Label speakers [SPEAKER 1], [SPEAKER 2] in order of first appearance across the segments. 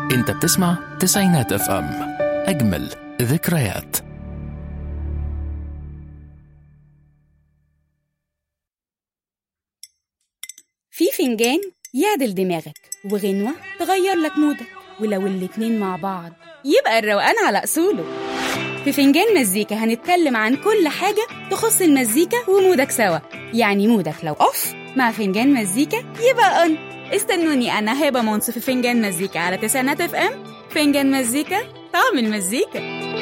[SPEAKER 1] انت بتسمع تسعينات اف ام اجمل ذكريات
[SPEAKER 2] في فنجان يعدل دماغك وغنوة تغير لك مودك ولو الاتنين مع بعض يبقى الروقان على أصوله في فنجان مزيكا هنتكلم عن كل حاجة تخص المزيكا ومودك سوا يعني مودك لو أوف مع فنجان مزيكا يبقى أون استنوني أنا هبة منصف في فنجان مزيكا على تسعينات اف ام فنجان مزيكا طعم المزيكا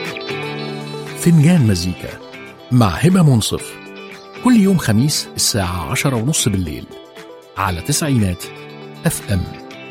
[SPEAKER 1] فنجان مزيكا مع هبة منصف كل يوم خميس الساعة عشرة ونص بالليل على تسعينات اف ام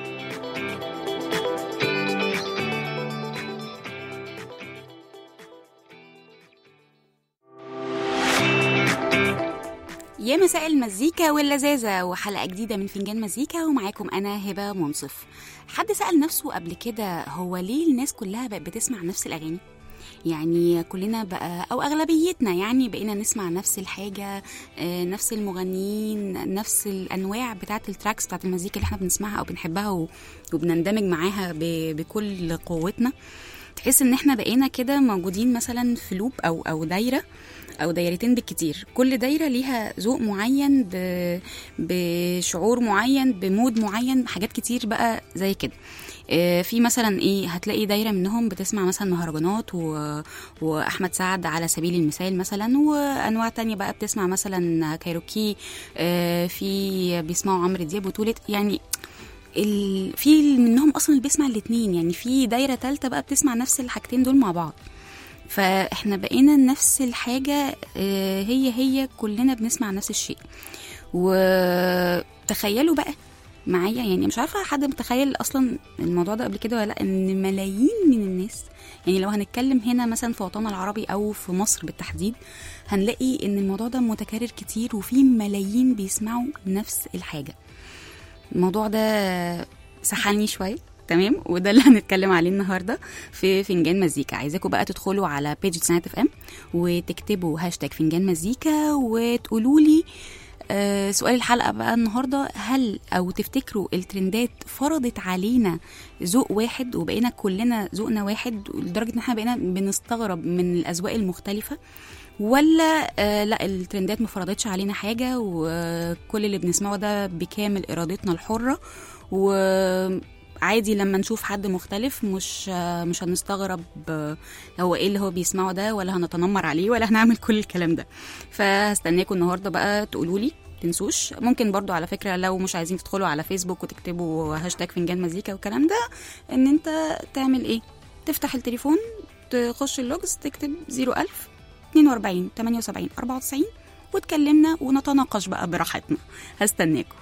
[SPEAKER 2] يا مساء المزيكا واللذاذة وحلقة جديدة من فنجان مزيكا ومعاكم أنا هبة منصف حد سأل نفسه قبل كده هو ليه الناس كلها بقت بتسمع نفس الأغاني؟ يعني كلنا بقى أو أغلبيتنا يعني بقينا نسمع نفس الحاجة آه، نفس المغنيين نفس الأنواع بتاعة التراكس بتاعة المزيكا اللي احنا بنسمعها أو بنحبها و- وبنندمج معاها ب- بكل قوتنا تحس ان احنا بقينا كده موجودين مثلا في لوب او او دايره او دايرتين بالكتير كل دايره ليها ذوق معين ب... بشعور معين بمود معين حاجات كتير بقى زي كده آه، في مثلا ايه هتلاقي دايره منهم بتسمع مثلا مهرجانات و... واحمد سعد على سبيل المثال مثلا وانواع تانية بقى بتسمع مثلا كايروكي آه، في بيسمعوا عمرو دياب وتولت يعني ال... في منهم اصلا اللي بيسمع الاتنين يعني في دايره تالتة بقى بتسمع نفس الحاجتين دول مع بعض فاحنا بقينا نفس الحاجه آه، هي هي كلنا بنسمع نفس الشيء وتخيلوا بقى معايا يعني مش عارفه حد متخيل اصلا الموضوع ده قبل كده ولا لا ان ملايين من الناس يعني لو هنتكلم هنا مثلا في وطننا العربي او في مصر بالتحديد هنلاقي ان الموضوع ده متكرر كتير وفي ملايين بيسمعوا نفس الحاجه الموضوع ده سحلني شويه تمام وده اللي هنتكلم عليه النهارده في فنجان مزيكا عايزاكم بقى تدخلوا على بيج سنات اف ام وتكتبوا هاشتاج فنجان مزيكا وتقولوا لي آه سؤال الحلقه بقى النهارده هل او تفتكروا الترندات فرضت علينا ذوق واحد وبقينا كلنا ذوقنا واحد لدرجه ان احنا بقينا بنستغرب من الاذواق المختلفه ولا آه لا الترندات ما فرضتش علينا حاجه وكل اللي بنسمعه ده بكامل ارادتنا الحره وعادي لما نشوف حد مختلف مش آه مش هنستغرب آه هو ايه اللي هو بيسمعه ده ولا هنتنمر عليه ولا هنعمل كل الكلام ده فهستناكم النهارده بقى تقولوا لي تنسوش ممكن برضو على فكرة لو مش عايزين تدخلوا على فيسبوك وتكتبوا هاشتاج فنجان مزيكا والكلام ده ان انت تعمل ايه تفتح التليفون تخش اللوجز تكتب 01000 42 78 94 وتكلمنا ونتناقش بقى براحتنا هستناكم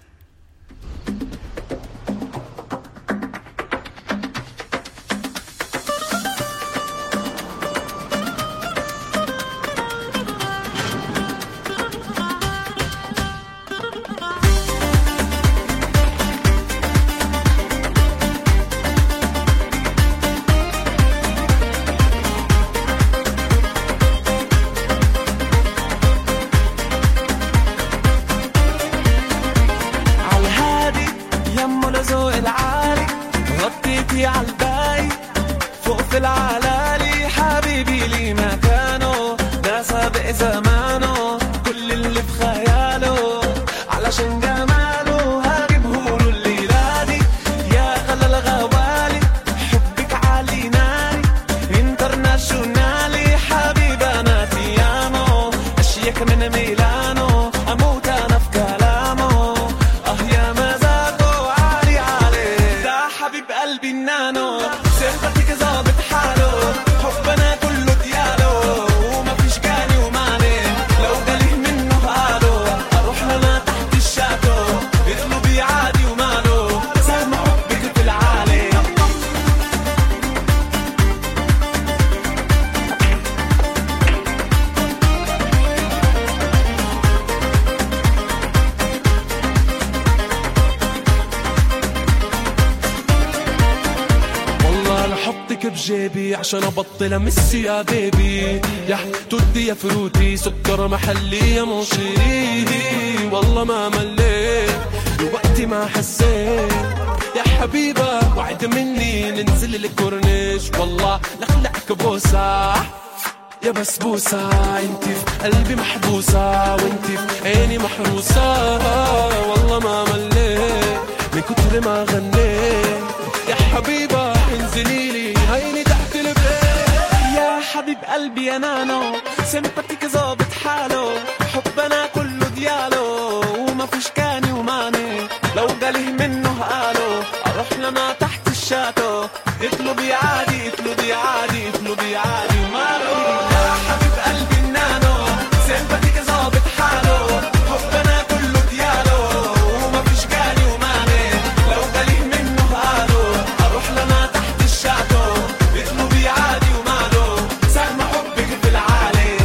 [SPEAKER 3] عالهادي يمه لذوق العالي غطيتي عالباقي فوق في العلالي حبيبي لي مكانه ده سابق زمانه كل اللي في خياله علشان جماله هجيبهوله الليلة دي يا غلا الغوالي حبك عالي ناري انترناشونالي حبيبي انا تيامو اشيك من ميلانو اموت انا في كلامه اه يا مزاجه عالي عليه ده حبيب قلبي النانو سيرتك ظابط حاله حبنا كله دياله ومفيش جاني ومعني لو جالي منه قاله اروح لنا تحت الشاتو اطلبي عادي وماله سهم حبك في العالي والله انا حطك بجيبي عشان ابطل امس يا بيبي يا تودي يا فروتي سكر محلي يا مصيري والله ما مليت وقتي ما حسيت يا حبيبة وعد مني ننزل الكورنيش والله لخلعك بوسة يا بسبوسة انت في قلبي محبوسة وانت في عيني محروسة والله ما مليت من كتر ما غنيت يا حبيبة انزلي لي هيني تحت البيت يا حبيب قلبي يا نانو سمباتيك ظابط حاله حبنا كله دياله وما فيش كاني وماني لو قاله منه قاله اروح لنا تحت الشاتو اطلبي عادي اطلبي عادي اطلبي عادي وماله يا حبيب قلبي النانو سمباتيك ظابط حاله حبنا كله دياله وما فيش كاني وماني لو قاله منه قاله اروح لنا تحت الشاتو اطلبي عادي وماله سهم حبك في العالي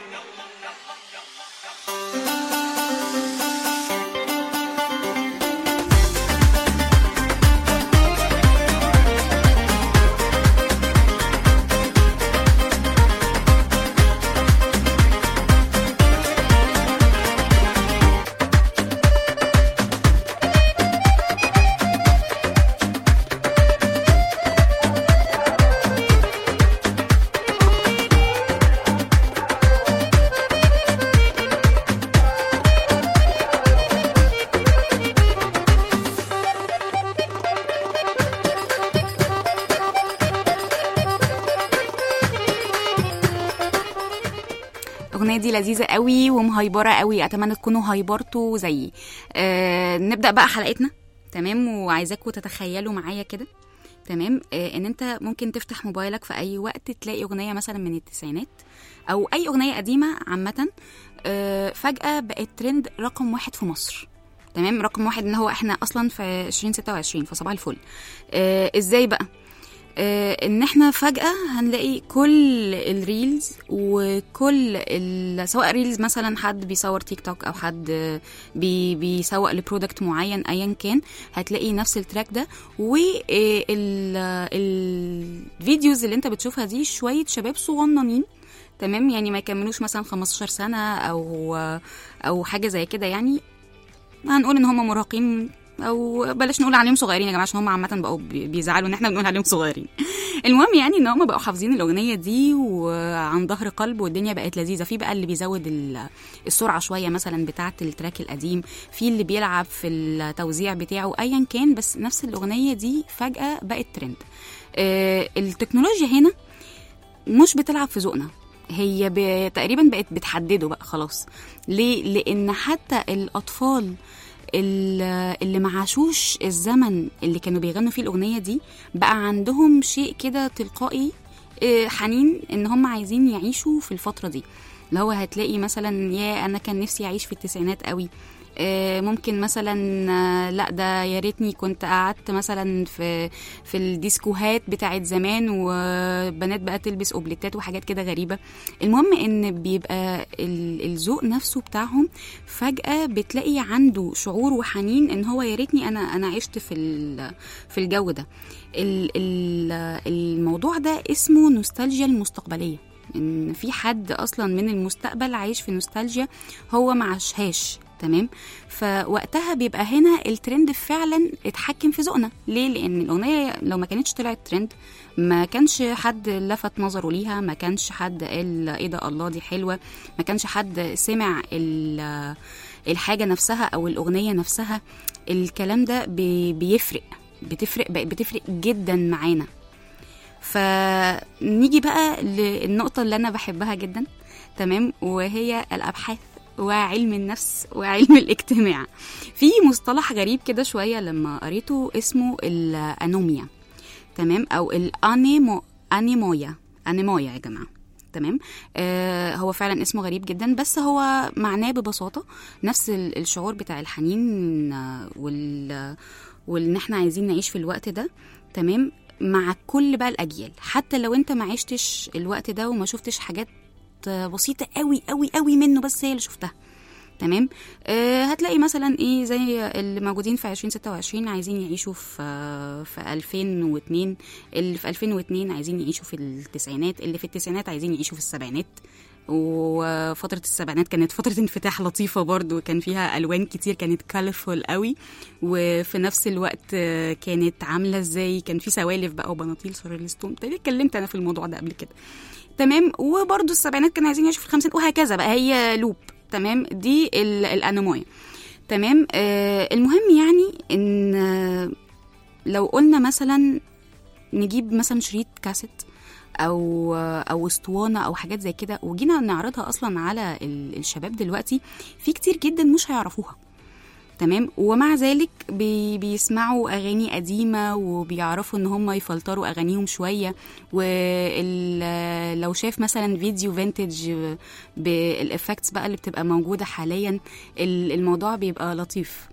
[SPEAKER 2] الاغنيه دي لذيذه قوي ومهيبره قوي اتمنى تكونوا هيبرتوا زيي آه نبدا بقى حلقتنا تمام وعايزاكم تتخيلوا معايا كده تمام آه ان انت ممكن تفتح موبايلك في اي وقت تلاقي اغنيه مثلا من التسعينات او اي اغنيه قديمه عامه آه فجاه بقت ترند رقم واحد في مصر تمام رقم واحد ان هو احنا اصلا في 2026 فصباح الفل آه ازاي بقى آه، ان احنا فجأة هنلاقي كل الريلز وكل ال... سواء ريلز مثلا حد بيصور تيك توك او حد آه، بي... بيسوق لبرودكت معين ايا كان هتلاقي نفس التراك ده والفيديوز اللي انت بتشوفها دي شوية شباب صغننين تمام يعني ما يكملوش مثلا 15 سنة او او حاجة زي كده يعني هنقول ان هم مراهقين او بلاش نقول عليهم صغيرين يا جماعه عشان هم عامه بقوا بي- بيزعلوا ان احنا بنقول عليهم صغيرين المهم يعني ان هم بقوا حافظين الاغنيه دي وعن ظهر قلب والدنيا بقت لذيذه في بقى اللي بيزود ال- السرعه شويه مثلا بتاعه التراك القديم في اللي بيلعب في التوزيع بتاعه ايا كان بس نفس الاغنيه دي فجاه بقت ترند آه، التكنولوجيا هنا مش بتلعب في ذوقنا هي ب... تقريبا بقت بتحدده بقى خلاص ليه لان حتى الاطفال ال- اللي ما عاشوش الزمن اللي كانوا بيغنوا فيه الاغنيه دي بقى عندهم شيء كده تلقائي آه، حنين ان هم عايزين يعيشوا في الفتره دي اللي هو هتلاقي مثلا يا انا كان نفسي اعيش في التسعينات قوي آه، ممكن مثلا آه، لا ده يا ريتني كنت قعدت مثلا في في الديسكوهات بتاعت زمان وبنات بقى تلبس اوبليتات وحاجات كده غريبه المهم ان بيبقى ال- الذوق نفسه بتاعهم فجاه بتلاقي عنده شعور وحنين ان هو يا ريتني انا انا عشت في ال- في الجو ده ال- ال- الموضوع ده اسمه نوستالجيا المستقبليه ان في حد اصلا من المستقبل عايش في نوستالجيا هو ما عاشهاش تمام فوقتها بيبقى هنا الترند فعلا اتحكم في ذوقنا ليه لان الاغنيه لو ما كانتش طلعت ترند ما كانش حد لفت نظره ليها ما كانش حد قال ايه ده الله دي حلوه ما كانش حد سمع ال- الحاجه نفسها او الاغنيه نفسها الكلام ده بي- بيفرق بتفرق بقت بتفرق جدا معانا فنيجي بقى للنقطة اللي أنا بحبها جدا تمام وهي الأبحاث وعلم النفس وعلم الاجتماع في مصطلح غريب كده شوية لما قريته اسمه الأنوميا تمام أو الأنيمو أنيمويا أنيمويا يا جماعة تمام آه هو فعلا اسمه غريب جدا بس هو معناه ببساطة نفس ال- الشعور بتاع الحنين آه، وال وان احنا عايزين نعيش في الوقت ده تمام مع كل بقى الاجيال حتى لو انت ما عشتش الوقت ده وما شفتش حاجات بسيطه قوي قوي قوي منه بس هي اللي شفتها تمام آه هتلاقي مثلا ايه زي اللي موجودين في 2026 عايزين يعيشوا في آه، في 2002 اللي في 2002 عايزين يعيشوا في التسعينات اللي في التسعينات عايزين يعيشوا في السبعينات وفترة السبعينات كانت فترة انفتاح لطيفة برضو كان فيها ألوان كتير كانت كالفول قوي وفي نفس الوقت آه، كانت عاملة ازاي كان في سوالف بقى وبناطيل سوريالستون تقريبا اتكلمت أنا في الموضوع ده قبل كده تمام وبرضو السبعينات كانوا عايزين يعيشوا في الخمسينات وهكذا بقى هي لوب تمام دي ال- الأنموية تمام آه المهم يعني ان آه، لو قلنا مثلا نجيب مثلا شريط كاسيت او او اسطوانه او حاجات زي كده وجينا نعرضها اصلا على ال- الشباب دلوقتي في كتير جدا مش هيعرفوها تمام ومع ذلك بي بيسمعوا اغاني قديمه وبيعرفوا ان هم يفلتروا اغانيهم شويه ولو شاف مثلا فيديو فينتج بالافكتس بقى اللي بتبقى موجوده حاليا ال- الموضوع بيبقى لطيف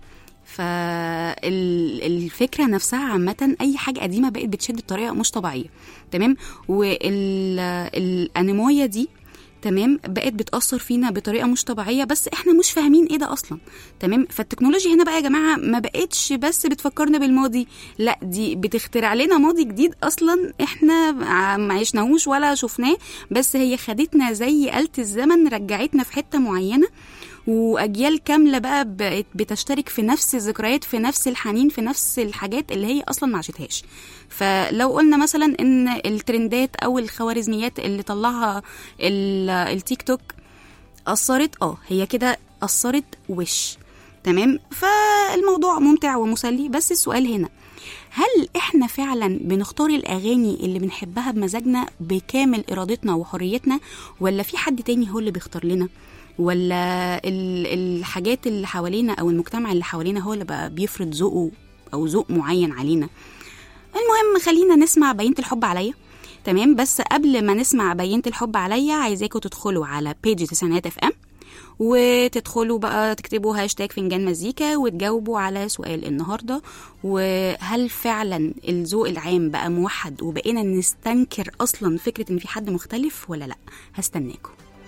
[SPEAKER 2] فالفكره نفسها عامه اي حاجه قديمه بقت بتشد بطريقه مش طبيعيه تمام والانيمويا دي تمام بقت بتأثر فينا بطريقة مش طبيعية بس احنا مش فاهمين ايه ده اصلا تمام فالتكنولوجيا هنا بقى يا جماعة ما بقتش بس بتفكرنا بالماضي لا دي بتخترع لنا ماضي جديد اصلا احنا ما عشناهوش ولا شفناه بس هي خدتنا زي آلة الزمن رجعتنا في حتة معينة واجيال كامله بقى بقت بتشترك في نفس الذكريات في نفس الحنين في نفس الحاجات اللي هي اصلا ما عاشتهاش فلو قلنا مثلا ان الترندات او الخوارزميات اللي طلعها ال- التيك توك اثرت اه هي كده اثرت وش تمام فالموضوع ممتع ومسلي بس السؤال هنا هل احنا فعلا بنختار الاغاني اللي بنحبها بمزاجنا بكامل ارادتنا وحريتنا ولا في حد تاني هو اللي بيختار لنا ولا ال- الحاجات اللي حوالينا او المجتمع اللي حوالينا هو اللي بقى بيفرض ذوقه او ذوق معين علينا المهم خلينا نسمع بينة الحب عليا تمام بس قبل ما نسمع بينة الحب عليا عايزاكم تدخلوا على بيج تسعينات اف ام وتدخلوا بقى تكتبوا هاشتاج فنجان مزيكا وتجاوبوا على سؤال النهارده وهل فعلا الذوق العام بقى موحد وبقينا نستنكر اصلا فكره ان في حد مختلف ولا لا هستناكم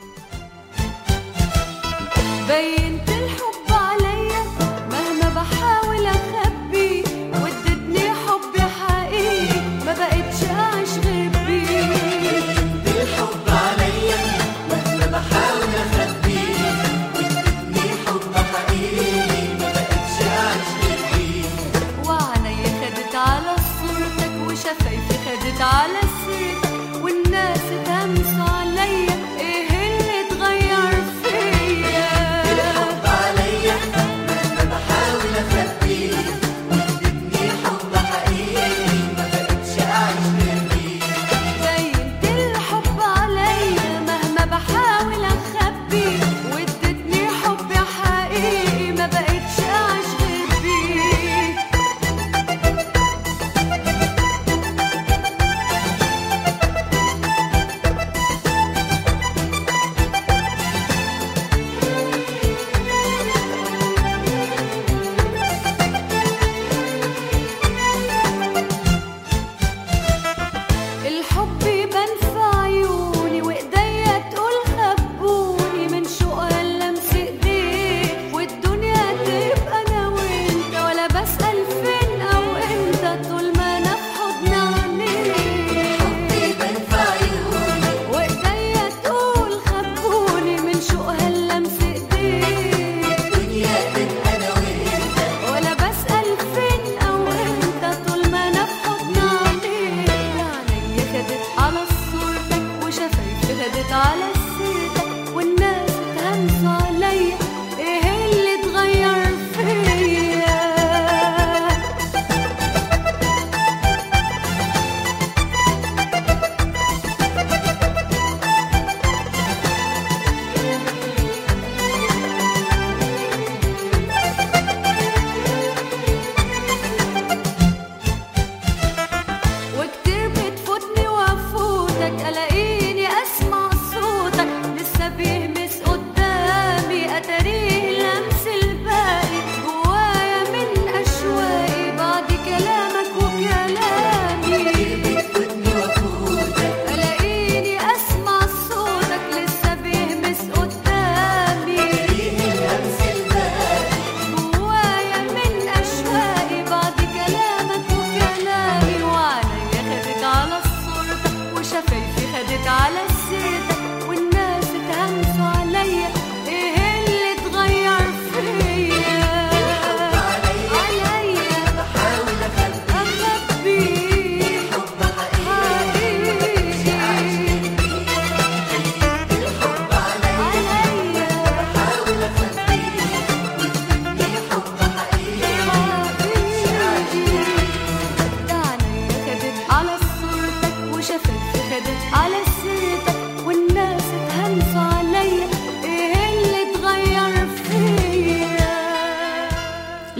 [SPEAKER 4] بينت الحب عليا مهما بحاول اخبي وادتني حب حقيقي ما بقتش اعيش غير بيه
[SPEAKER 5] الحب عليا مهما بحاول اخبيه وادتني حب حقيقي ما بقتش اعيش غير بيه
[SPEAKER 4] وعليا خدت على صورتك وشفايفي خدت على سيرتك والناس اتهمسوا عليا ايه اللي اتغير فيا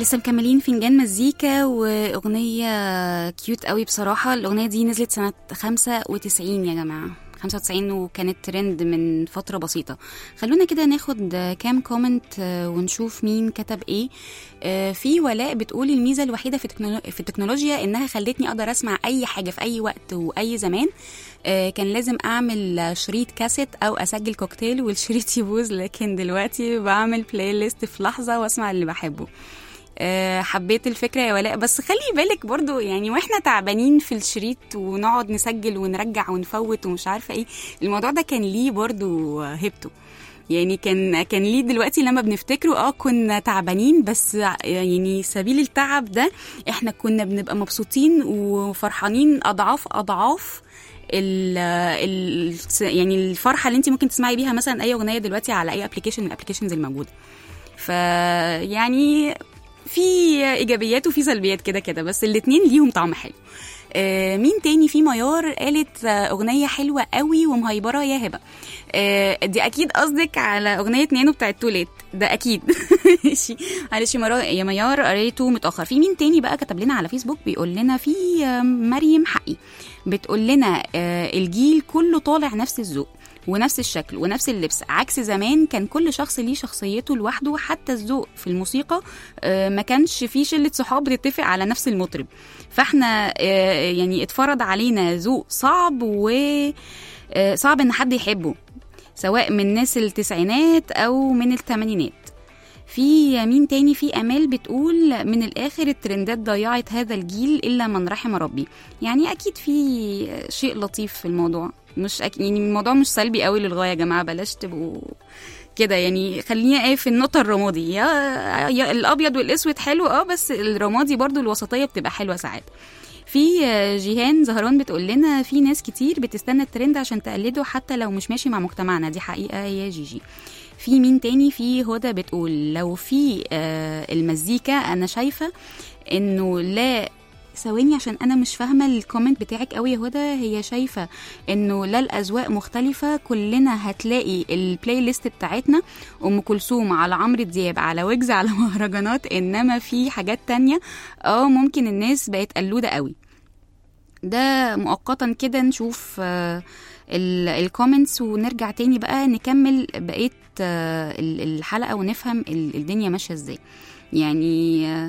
[SPEAKER 2] لسه مكملين فنجان مزيكا واغنيه كيوت قوي بصراحه الاغنيه دي نزلت سنه 95 يا جماعه 95 وكانت ترند من فترة بسيطة خلونا كده ناخد كام كومنت آه، ونشوف مين كتب ايه آه، في ولاء بتقول الميزة الوحيدة في التكنولو- في التكنولوجيا انها خلتني اقدر اسمع اي حاجة في اي وقت واي زمان آه، كان لازم اعمل شريط كاسيت او اسجل كوكتيل والشريط يبوظ لكن دلوقتي بعمل بلاي ليست في لحظة واسمع اللي بحبه آه، حبيت الفكرة يا ولاء بس خلي بالك برضو يعني واحنا تعبانين في الشريط ونقعد نسجل ونرجع ونفوت ومش عارفة ايه الموضوع ده كان ليه برضو هيبته يعني كان كان ليه دلوقتي لما بنفتكره اه كنا تعبانين بس يعني سبيل التعب ده احنا كنا بنبقى مبسوطين وفرحانين اضعاف اضعاف ال ال يعني الفرحه اللي انت ممكن تسمعي بيها مثلا اي اغنيه دلوقتي على اي ابلكيشن من الابلكيشنز الموجوده فيعني في ايجابيات وفي سلبيات كده كده بس الاتنين ليهم طعم حلو آه، مين تاني في ميار قالت آه، اغنيه حلوه قوي ومهيبره يا هبه آه، دي اكيد قصدك على اغنيه نانو بتاعت توليت ده اكيد ماشي معلش يا مرا- يا ميار قريته متاخر في مين تاني بقى كتب لنا على فيسبوك بيقول لنا في آه، مريم حقي بتقول لنا آه، الجيل كله طالع نفس الذوق ونفس الشكل ونفس اللبس عكس زمان كان كل شخص ليه شخصيته لوحده حتى الذوق في الموسيقى آه، ما كانش في شلة صحاب بتتفق على نفس المطرب فاحنا آه، يعني اتفرض علينا ذوق صعب و آه، صعب ان حد يحبه سواء من ناس التسعينات او من الثمانينات في مين تاني في امال بتقول من الاخر الترندات ضيعت هذا الجيل الا من رحم ربي يعني اكيد في شيء لطيف في الموضوع مش أك... يعني الموضوع مش سلبي قوي للغايه يا جماعه بلاش تبقوا كده يعني خلينا ايه في النقطه الرمادي يا, يا الابيض والاسود حلو اه بس الرمادي برضو الوسطيه بتبقى حلوه ساعات في آه، جيهان زهران بتقول لنا في ناس كتير بتستنى الترند عشان تقلده حتى لو مش ماشي مع مجتمعنا دي حقيقه يا جيجي في مين تاني في هدى بتقول لو في آه، المزيكا انا شايفه انه لا ثواني عشان انا مش فاهمه الكومنت بتاعك قوي يا هدى هي شايفه انه لا الاذواق مختلفه كلنا هتلاقي البلاي ليست بتاعتنا ام كلثوم على عمرو دياب على ويجز على مهرجانات انما في حاجات تانية اه ممكن الناس بقت قلوده قوي ده مؤقتا كده نشوف آه، ال- الكومنتس ونرجع تاني بقى نكمل بقية آه، ال- الحلقة ونفهم ال- الدنيا ماشية ازاي يعني آه،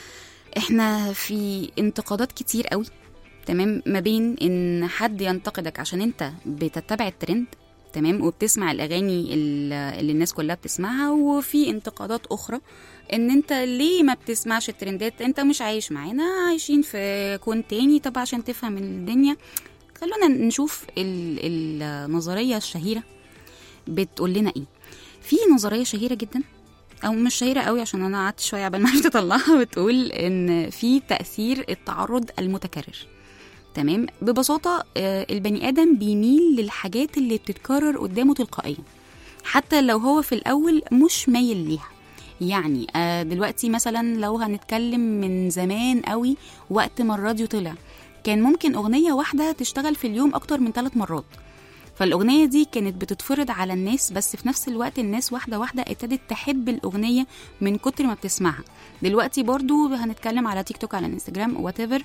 [SPEAKER 2] احنا في انتقادات كتير قوي تمام ما بين ان حد ينتقدك عشان انت بتتبع الترند تمام وبتسمع الاغاني ال- اللي الناس كلها بتسمعها وفي انتقادات اخرى ان انت ليه ما بتسمعش الترندات انت مش عايش معانا عايشين في كون تاني طب عشان تفهم الدنيا خلونا نشوف ال- النظريه الشهيره بتقول لنا ايه في نظريه شهيره جدا او مش شهيره قوي عشان انا قعدت شويه قبل ما عرفت اطلعها بتقول ان في تاثير التعرض المتكرر تمام ببساطه آه، البني ادم بيميل للحاجات اللي بتتكرر قدامه تلقائيا حتى لو هو في الاول مش مايل ليها يعني آه، دلوقتي مثلا لو هنتكلم من زمان قوي وقت ما الراديو طلع كان ممكن اغنيه واحده تشتغل في اليوم اكتر من ثلاث مرات فالأغنية دي كانت بتتفرض على الناس بس في نفس الوقت الناس واحدة واحدة ابتدت تحب الأغنية من كتر ما بتسمعها دلوقتي برضو هنتكلم على تيك توك على الانستجرام وات ايفر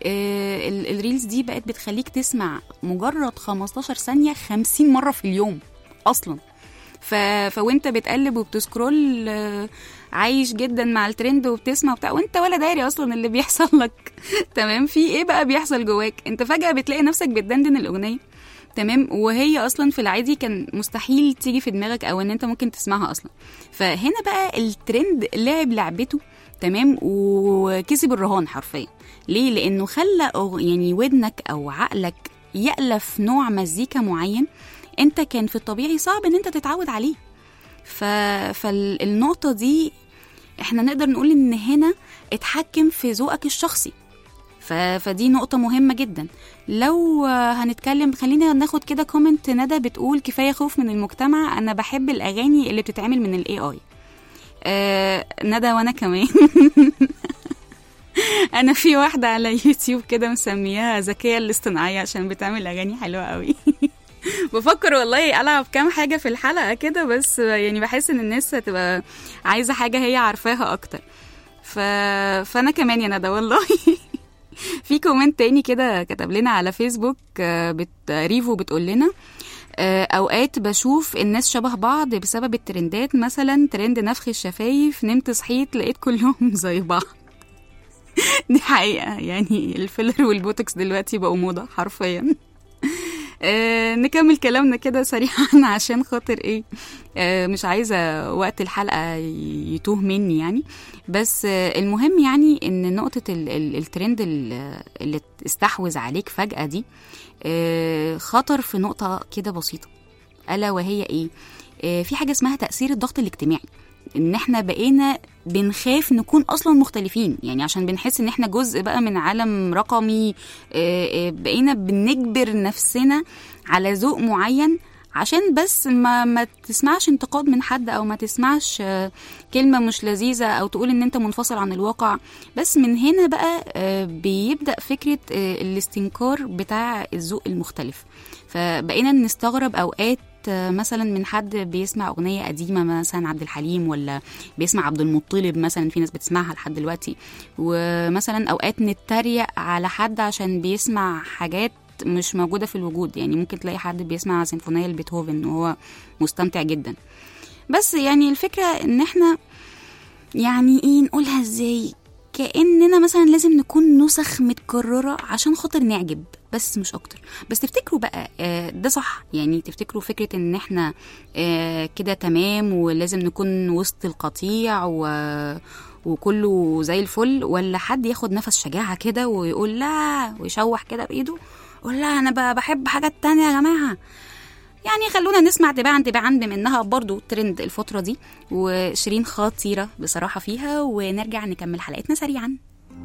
[SPEAKER 2] الريلز دي بقت بتخليك تسمع مجرد 15 ثانية 50 مرة في اليوم أصلا ف... فوانت بتقلب وبتسكرول آه، عايش جدا مع الترند وبتسمع وبتاع وانت ولا داري اصلا اللي بيحصل لك تمام في ايه بقى بيحصل جواك انت فجأة بتلاقي نفسك بتدندن الأغنية تمام وهي اصلا في العادي كان مستحيل تيجي في دماغك او ان انت ممكن تسمعها اصلا فهنا بقى الترند لعب لعبته تمام وكسب الرهان حرفيا ليه لانه خلى أغ- يعني ودنك او عقلك يألف نوع مزيكا معين انت كان في الطبيعي صعب ان انت تتعود عليه ف... فالنقطه دي احنا نقدر نقول ان هنا اتحكم في ذوقك الشخصي ف... فدي نقطة مهمة جدا لو آه، هنتكلم خلينا ناخد كده كومنت ندى بتقول كفاية خوف من المجتمع أنا بحب الأغاني اللي بتتعمل من الاي اي آه ندى وأنا كمان أنا في واحدة على يوتيوب كده مسمياها ذكية الاصطناعية عشان بتعمل أغاني حلوة قوي بفكر والله ألعب كام حاجة في الحلقة كده بس يعني بحس إن الناس هتبقى عايزة حاجة هي عارفاها أكتر ف... فانا كمان يا ندى والله في كومنت تاني كده كتب لنا على فيسبوك آه، بت... ريفو بتقول لنا آه، اوقات بشوف الناس شبه بعض بسبب الترندات مثلا ترند نفخ الشفايف نمت صحيت لقيت كلهم زي بعض دي حقيقة يعني الفيلر والبوتوكس دلوقتي بقوا موضة حرفيا آه نكمل كلامنا كده سريعا عشان خاطر ايه آه مش عايزة وقت الحلقة يتوه مني يعني بس آه المهم يعني ان نقطة ال- ال- الترند ال- اللي استحوذ عليك فجأة دي آه خطر في نقطة كده بسيطة ألا وهي ايه آه في حاجة اسمها تأثير الضغط الاجتماعي ان احنا بقينا بنخاف نكون اصلا مختلفين يعني عشان بنحس ان احنا جزء بقى من عالم رقمي آه، آه، بقينا بنجبر نفسنا على ذوق معين عشان بس ما ما تسمعش انتقاد من حد او ما تسمعش آه، كلمه مش لذيذه او تقول ان انت منفصل عن الواقع بس من هنا بقى آه، بيبدا فكره آه، الاستنكار بتاع الذوق المختلف فبقينا نستغرب اوقات آه، مثلا من حد بيسمع اغنيه قديمه مثلا عبد الحليم ولا بيسمع عبد المطلب مثلا في ناس بتسمعها لحد دلوقتي ومثلا اوقات نتريق على حد عشان بيسمع حاجات مش موجوده في الوجود يعني ممكن تلاقي حد بيسمع سيمفونيه لبيتهوفن وهو مستمتع جدا بس يعني الفكره ان احنا يعني ايه نقولها ازاي كاننا مثلا لازم نكون نسخ متكرره عشان خاطر نعجب بس مش اكتر بس تفتكروا بقى آه، ده صح يعني تفتكروا فكره ان احنا آه، كده تمام ولازم نكون وسط القطيع و وكله زي الفل ولا حد ياخد نفس شجاعه كده ويقول لا ويشوح كده بايده يقول لا انا ب- بحب حاجات تانية يا جماعه يعني خلونا نسمع تباعا تباعا بما انها برضو ترند الفترة دي وشيرين خطيرة بصراحة فيها ونرجع نكمل حلقتنا سريعا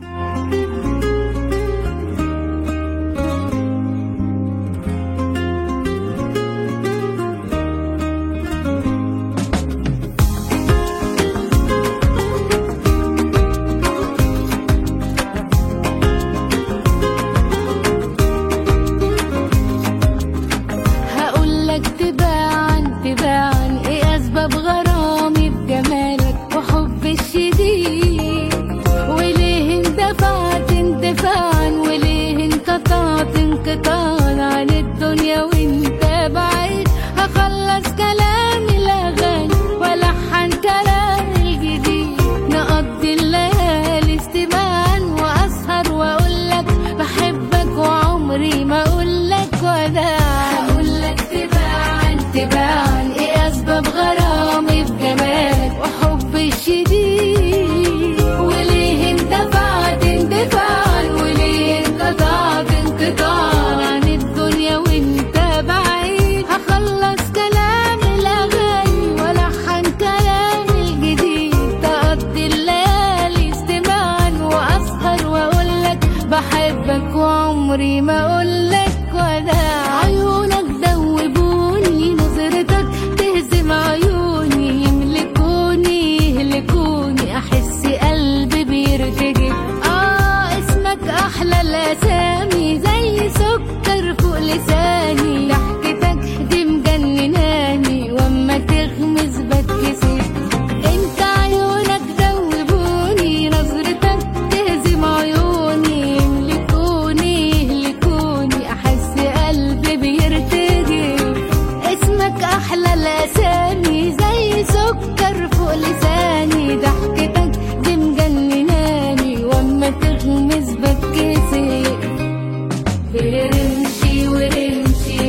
[SPEAKER 4] هقول لك تباعا تباعا ايه اسباب غرامي بجمالك وحب الشديد وليه اندفعت اندفاعا وليه انقطعت انقطاعا عن الدنيا وانت بعيد هخلص كلامي الاغاني والحن كلامي الجديد نقضي الليالي استماعا واسهر واقول لك بحبك وعمري ما اقول لك وداعا اقول لك تباعا تباعا ايه اسباب غرامي بجمالك وحبي الشديد وليه اندفعت اندفاعا وليه انقطعت انقطاعا عن الدنيا وانت بعيد هخلص كلام الاغاني والحن كلامي الجديد تقضي الليالي استماعا واسهر واقول لك بحبك وعمري ما اقول لك وداع عيونك دوبوني نظرتك تهزم عيوني يملكوني يهلكوني احس قلبي بيرتجف اه اسمك احلى الاسامي زي سكر فوق لساني ضحكتك دي مجنناني واما تغمز بتكسف انت عيونك دوبوني نظرتك تهزم عيوني يملكوني يهلكوني احس قلبي بيرتجف اسمك احلى الاسامي زي سكر فوق لساني ضحكتك دي مجنناني واما تغمز بتكسف برمشي ورمشي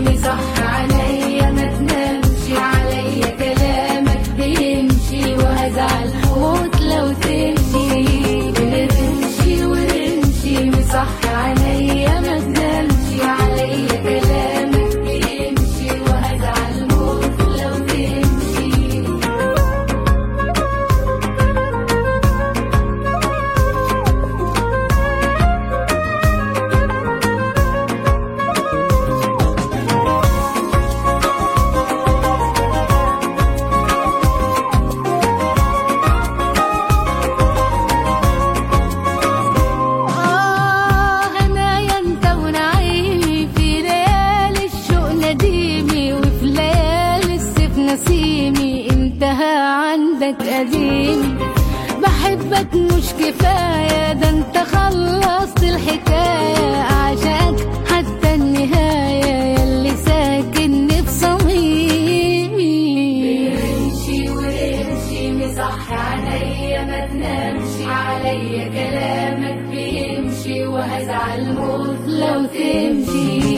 [SPEAKER 4] وازعل موت لو تمشي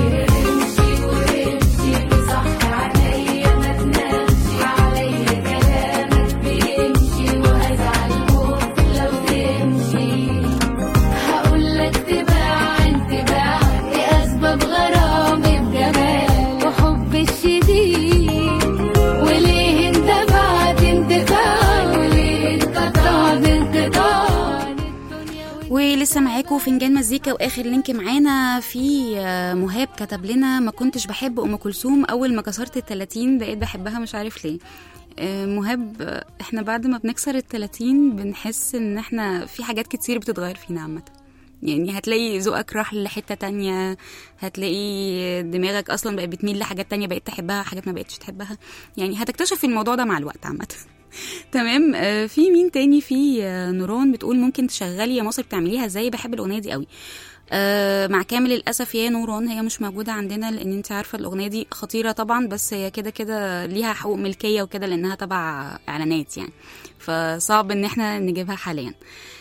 [SPEAKER 4] امشي وامشي صح عليا ما تنامش عليا كلامك بيمشي وازعل موت لو تمشي هقول لك تباعن تباعن ايه اسباب غرامي بجمالك وحب الشديد وليه اندفعت اندفاع وليه انقطعت انقطاع الدنيا
[SPEAKER 2] ولسه معاكم فنجان مزيكا واخر لينك معانا في آه، مهاب كتب لنا ما كنتش بحب ام كلثوم اول ما كسرت ال 30 بقيت بحبها مش عارف ليه آه، مهاب آه، احنا بعد ما بنكسر ال 30 بنحس ان احنا في حاجات كتير بتتغير فينا عامه يعني هتلاقي ذوقك راح لحتة تانية هتلاقي دماغك أصلا بقت بتميل لحاجات تانية بقيت تحبها حاجات ما بقتش تحبها يعني هتكتشف الموضوع ده مع الوقت عامة تمام آه، في مين تاني في آه، نوران بتقول ممكن تشغلي يا مصر بتعمليها ازاي بحب الاغنيه دي قوي آه مع كامل الاسف يا نوران هي مش موجوده عندنا لان انت عارفه الاغنيه دي خطيره طبعا بس هي كده كده ليها حقوق ملكيه وكده لانها تبع اعلانات يعني فصعب ان احنا نجيبها حاليا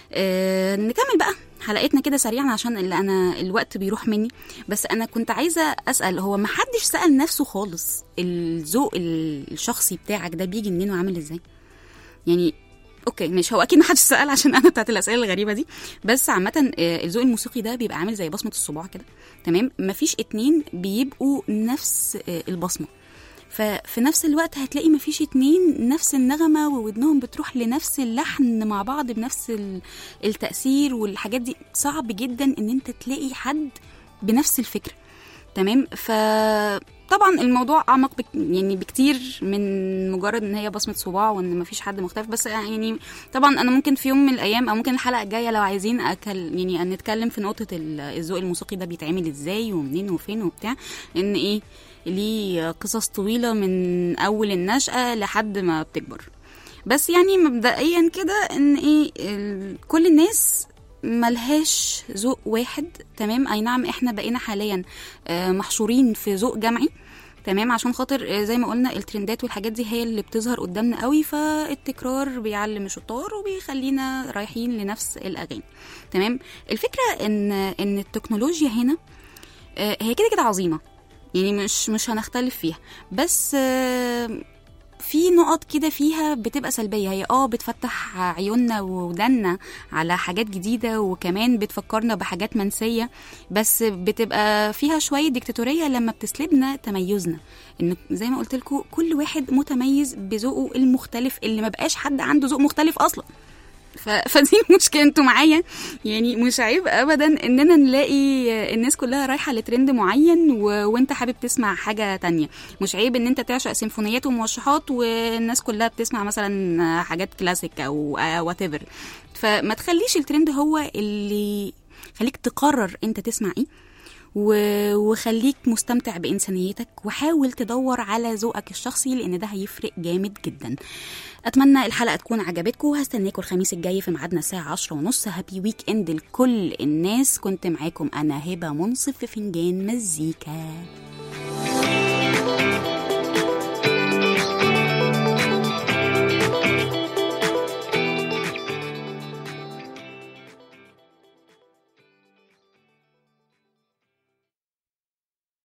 [SPEAKER 2] آه نكمل بقى حلقتنا كده سريعا عشان اللي انا الوقت بيروح مني بس انا كنت عايزه اسال هو ما حدش سال نفسه خالص الذوق الشخصي بتاعك ده بيجي منين وعامل ازاي يعني اوكي مش هو اكيد ما حدش سال عشان انا بتاعت الاسئله الغريبه دي بس عامه آه، الذوق الموسيقي ده بيبقى عامل زي بصمه الصباع كده تمام مفيش اتنين بيبقوا نفس آه، البصمه ففي نفس الوقت هتلاقي مفيش اتنين نفس النغمه وودنهم بتروح لنفس اللحن مع بعض بنفس ال- التاثير والحاجات دي صعب جدا ان انت تلاقي حد بنفس الفكره تمام فطبعا الموضوع اعمق بك يعني بكتير من مجرد ان هي بصمه صباع وان مفيش حد مختلف بس يعني طبعا انا ممكن في يوم من الايام او ممكن الحلقه الجايه لو عايزين أكل يعني أن نتكلم في نقطه ال- الذوق الموسيقي ده بيتعمل ازاي ومنين وفين وبتاع ان ايه ليه قصص طويله من اول النشاه لحد ما بتكبر بس يعني مبدئيا كده ان ايه ال- كل الناس ملهاش ذوق واحد تمام اي نعم احنا بقينا حاليا آه، محشورين في ذوق جمعي تمام عشان خاطر آه، زي ما قلنا الترندات والحاجات دي هي اللي بتظهر قدامنا قوي فالتكرار بيعلم الشطار وبيخلينا رايحين لنفس الاغاني تمام الفكره ان ان التكنولوجيا هنا آه، هي كده كده عظيمه يعني مش مش هنختلف فيها بس آه، في نقط كده فيها بتبقى سلبيه هي اه بتفتح عيوننا وودنا على حاجات جديده وكمان بتفكرنا بحاجات منسيه بس بتبقى فيها شويه ديكتاتوريه لما بتسلبنا تميزنا ان زي ما قلت لكم كل واحد متميز بذوقه المختلف اللي ما بقاش حد عنده ذوق مختلف اصلا ف... فدي المشكله انتوا معايا يعني مش عيب ابدا اننا نلاقي الناس كلها رايحه لترند معين و... وانت حابب تسمع حاجه تانية مش عيب ان انت تعشق سيمفونيات وموشحات والناس كلها بتسمع مثلا حاجات كلاسيك او وات ايفر فما تخليش الترند هو اللي خليك تقرر انت تسمع ايه و- وخليك مستمتع بإنسانيتك وحاول تدور على ذوقك الشخصي لأن ده هيفرق جامد جدا أتمنى الحلقة تكون عجبتكم وهستناكم الخميس الجاي في ميعادنا الساعة عشرة ونص هابي ويك إند لكل الناس كنت معاكم أنا هبة منصف في فنجان مزيكا